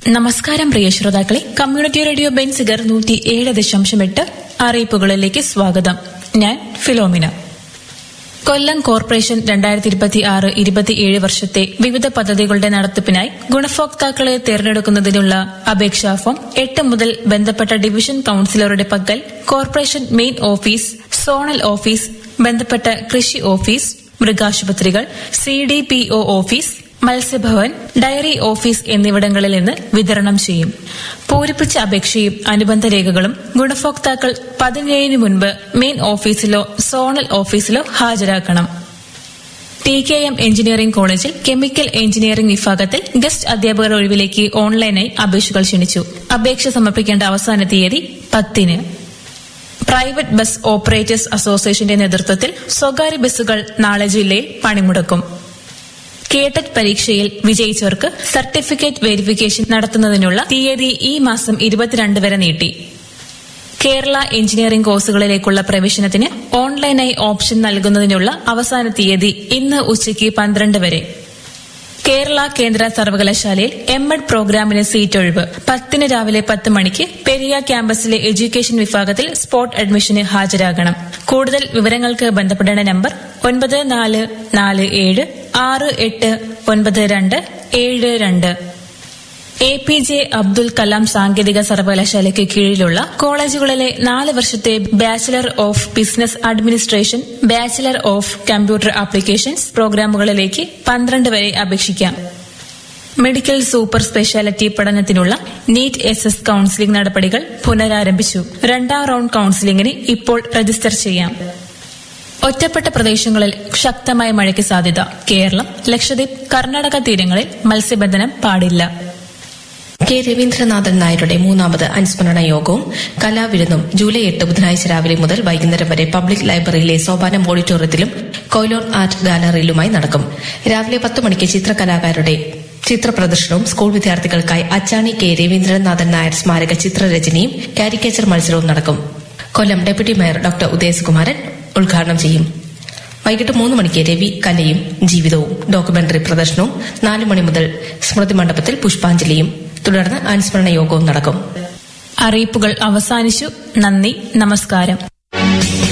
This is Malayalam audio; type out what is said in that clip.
നമസ്കാരം പ്രിയ ശ്രോതാക്കളെ കമ്മ്യൂണിറ്റി റേഡിയോ ബെൻസിഗർ നൂറ്റി ഏഴ് ദശാംശം എട്ട് അറിയിപ്പുകളിലേക്ക് സ്വാഗതം ഞാൻ ഫിലോമിന കൊല്ലം കോർപ്പറേഷൻ രണ്ടായിരത്തി ഇരുപത്തി ആറ് ഇരുപത്തിയേഴ് വർഷത്തെ വിവിധ പദ്ധതികളുടെ നടത്തിപ്പിനായി ഗുണഭോക്താക്കളെ തിരഞ്ഞെടുക്കുന്നതിനുള്ള അപേക്ഷാ ഫോം എട്ട് മുതൽ ബന്ധപ്പെട്ട ഡിവിഷൻ കൌൺസിലറുടെ പക്കൽ corporation main office zonal office ബന്ധപ്പെട്ട കൃഷി ഓഫീസ് മൃഗാശുപത്രികൾ C D P O office മത്സ്യഭവൻ ഡയറി ഓഫീസ് എന്നിവിടങ്ങളിൽ നിന്ന് വിതരണം ചെയ്യും പൂരിപ്പിച്ച അപേക്ഷയും അനുബന്ധ രേഖകളും ഗുണഭോക്താക്കൾ പതിനേഴിന് മുൻപ് മെയിൻ ഓഫീസിലോ സോണൽ ഓഫീസിലോ ഹാജരാക്കണം ടി കെ എം എഞ്ചിനീയറിംഗ് കോളേജിൽ കെമിക്കൽ എഞ്ചിനീയറിംഗ് വിഭാഗത്തിൽ ഗസ്റ്റ് അധ്യാപകർ ഒഴിവിലേക്ക് ഓൺലൈനായി അപേക്ഷകൾ ക്ഷണിച്ചു അപേക്ഷ സമർപ്പിക്കേണ്ട അവസാന തീയതി പത്തിന് പ്രൈവറ്റ് ബസ് ഓപ്പറേറ്റേഴ്സ് അസോസിയേഷന്റെ നേതൃത്വത്തിൽ സ്വകാര്യ ബസ്സുകൾ നാളെ ജില്ലയിൽ പണിമുടക്കും കേട്ടറ്റ് പരീക്ഷയിൽ വിജയിച്ചവർക്ക് സർട്ടിഫിക്കറ്റ് വെരിഫിക്കേഷൻ നടത്തുന്നതിനുള്ള തീയതി ഈ മാസം ഇരുപത്തിരണ്ട് വരെ നീട്ടി കേരള എഞ്ചിനീയറിംഗ് കോഴ്സുകളിലേക്കുള്ള പ്രവേശനത്തിന് ഓൺലൈനായി ഓപ്ഷൻ നൽകുന്നതിനുള്ള അവസാന തീയതി ഇന്ന് ഉച്ചയ്ക്ക് പന്ത്രണ്ട് വരെ കേരള കേന്ദ്ര സർവകലാശാലയിൽ എം എഡ് പ്രോഗ്രാമിന് സീറ്റ് ഒഴിവ് പത്തിന് രാവിലെ പത്ത് മണിക്ക് പെരിയ ക്യാമ്പസിലെ എഡ്യൂക്കേഷൻ വിഭാഗത്തിൽ സ്പോട്ട് അഡ്മിഷന് ഹാജരാകണം കൂടുതൽ വിവരങ്ങൾക്ക് ബന്ധപ്പെടേണ്ട നമ്പർ ഒൻപത് നാല് നാല് ഏഴ് ആറ് എട്ട് ഒൻപത് രണ്ട് ഏഴ് രണ്ട് A P J Abdul Kalam സാങ്കേതിക സർവകലാശാലയ്ക്ക് കീഴിലുള്ള കോളേജുകളിലെ നാല് വർഷത്തെ bachelor of business administration bachelor of computer applications പ്രോഗ്രാമുകളിലേക്ക് പന്ത്രണ്ട് വരെ അപേക്ഷിക്കാം മെഡിക്കൽ സൂപ്പർ സ്പെഷ്യാലിറ്റി പഠനത്തിനുള്ള നീറ്റ് എസ് എസ് കൌൺസിലിംഗ് നടപടികൾ പുനരാരംഭിച്ചു രണ്ടാം റൌണ്ട് കൌൺസിലിംഗിന് ഇപ്പോൾ രജിസ്റ്റർ ചെയ്യാം ഒറ്റപ്പെട്ട പ്രദേശങ്ങളിൽ ശക്തമായ മഴയ്ക്ക് സാധ്യത കേരളം ലക്ഷദ്വീപ് കർണാടക തീരങ്ങളിൽ മത്സ്യബന്ധനം പാടില്ല കെ രവീന്ദ്രനാഥൻ നായരുടെ മൂന്നാമത് അനുസ്മരണ യോഗവും കലാവിരുന്നും ജൂലൈ എട്ട് ബുധനാഴ്ച രാവിലെ മുതൽ വൈകുന്നേരം വരെ പബ്ലിക് ലൈബ്രറിയിലെ സോപാനം ഓഡിറ്റോറിയത്തിലും കൊയിലോൺ ആർട്ട് ഗാലറിയിലുമായി നടക്കും രാവിലെ പത്ത് മണിക്ക് ചിത്രകലാകാരുടെ ചിത്ര പ്രദർശനവും സ്കൂൾ വിദ്യാർത്ഥികൾക്കായി അച്ചാണി കെ രവീന്ദ്രനാഥൻ നായർ സ്മാരക ചിത്രരചനയും കാരിക്കേച്ചർ മത്സരവും നടക്കും Kollam deputy mayor doctor Udayasukumaran ഉദ്ഘാടനം ചെയ്യും വൈകിട്ട് മൂന്ന് മണിക്ക് രവി കലയും ജീവിതവും ഡോക്യുമെന്ററി പ്രദർശനവും നാല് മണി മുതൽ സ്മൃതി മണ്ഡപത്തിൽ പുഷ്പാഞ്ജലിയും തുടർന്ന് അനുസ്മരണ യോഗവും നടക്കും അറിയിപ്പുകൾ അവസാനിച്ചു നന്ദി നമസ്കാരം